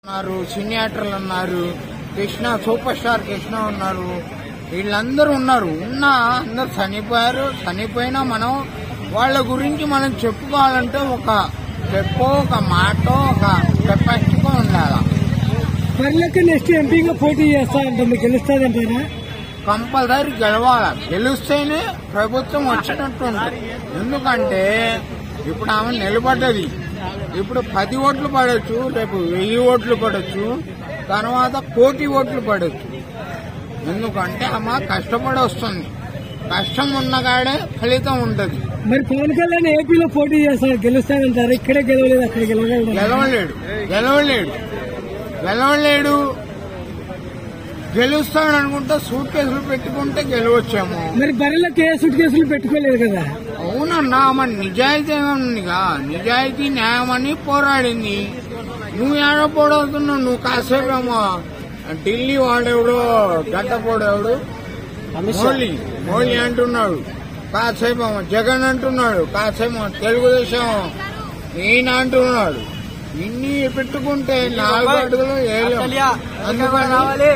ఉన్నారు సినీ యాక్టర్లు ఉన్నారు కృష్ణ సూపర్ స్టార్ కృష్ణ ఉన్నారు వీళ్ళందరూ ఉన్నారు ఉన్నా అందరు చనిపోయారు చనిపోయినా మనం వాళ్ళ గురించి మనం చెప్పుకోవాలంటే ఒక చెప్పో ఒక మాట ఒక కెపాసిటీగా ఉండాలి బరిలెక్క నెక్స్ట్ ఎంపీగా పోటీ చేస్తారంటే గెలుస్తాదంటారా కంపల్సరీ గెలవాలి గెలిస్తేనే ప్రభుత్వం వచ్చినట్టు ఉంటుంది ఎందుకంటే ఇప్పుడు ఆమె నిలబడ్డది ఇప్పుడు పది ఓట్లు పడవచ్చు రేపు వెయ్యి ఓట్లు పడవచ్చు తర్వాత కోటి ఓట్లు పడవచ్చు ఎందుకంటే ఆమె కష్టపడి వస్తుంది కష్టం ఉన్నగాడే ఫలితం ఉంటది మరి పవన్ కళ్యాణ్ ఏపీలో పోటీ చేస్తారు గెలుస్తారంటారా ఇక్కడే గెలవలేదు అక్కడ గెలవలేదు గెలవలేడు గెలవలేడు గెలవలేడు గెలుస్తాడు అనుకుంటే సూట్ కేసులు పెట్టుకుంటే గెలవచ్చేమో మరి బరిలెక్క ఏ సూట్ కేసులు పెట్టుకోలేదు కదా అవునన్నా మన నిజాయితీ ఉందిగా నిజాయితీ న్యాయం అని పోరాడింది నువ్వు ఏడ పోడవుతున్నావు నువ్వు కాసేపేమో ఢిల్లీ వాడెవడో గడ్డపోడెవడు మోలీ మోలీ అంటున్నాడు కాసేపేమో జగన్ అంటున్నాడు కాసేమో తెలుగుదేశం ఈయన అంటున్నాడు ఇన్ని పెట్టుకుంటే నాలుగు అడుగులు ఏళ్ళు అందుకని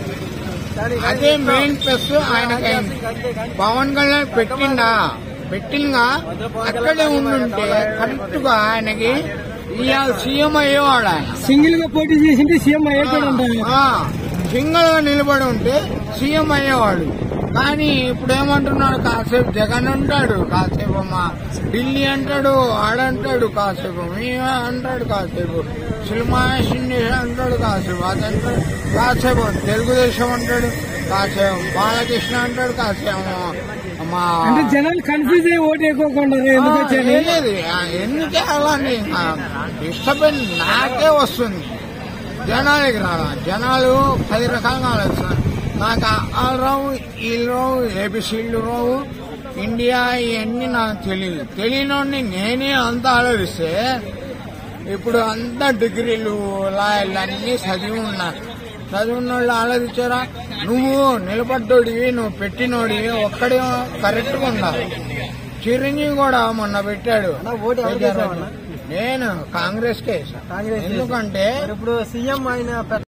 అదే మెయిన్ ప్లస్ ఆయనకైంది పవన్ కళ్యాణ్ పెట్టిండా పెట్టిందా అక్కడే ఉండుంటే కరెక్ట్ గా ఆయనకి ఇవాళ సీఎం అయ్యేవాడు ఆయన సింగిల్ గా పోటీ చేసింటే సీఎం అయ్యేటాడంటారు ఆ, సింగల్ గా నిలబడి ఉంటే సీఎం అయ్యేవాడు కానీ ఇప్పుడు ఏమంటున్నాడు కాసేపు జగన్ అంటాడు కాసేపు మా ఢిల్లీ అంటాడు ఆడంటాడు కాసేపు ఈమె అంటాడు కాసేపు సినిమా ఇండియా అంటాడు కాసేపు అదంటాడు కాసేపు తెలుగుదేశం అంటాడు కాసేపు బాలకృష్ణ అంటాడు కాసేపు మా అంటే జనాలు కన్ఫ్యూజ్ అయ్యి ఓటు వేసుకోకుండా ఎందుకు వచ్చారు ఆ, లేదు ఆ, ఎందుకే అలానే డిస్టర్బెన్స్ నాకే వస్తుంది జనాలకి రాలా జనాలు పది రకాలుగా ఆలోచిస్తారు నాకు వాళ్ళు రావు వీళ్ళు రావు ఏబిసిళ్ళు రావు ఇండియా ఇవన్నీ నాకు తెలియదు తెలియని నేనే అంత ఆలోచిస్తే ఇప్పుడు అంతా డిగ్రీలు లాయర్లు అన్ని చదివి ఉన్నారు చదివిన వాళ్ళు ఆలోచించారా నువ్వు నిలబడ్డోడివి నువ్వు పెట్టినోడివి ఒక్కడే కరెక్ట్ గా ఉండాలి చిరంజీవి కూడా మొన్న పెట్టాడు నేను కాంగ్రెస్ కే కాంగ్రెస్ ఎందుకంటే ఇప్పుడు సీఎం ఆయన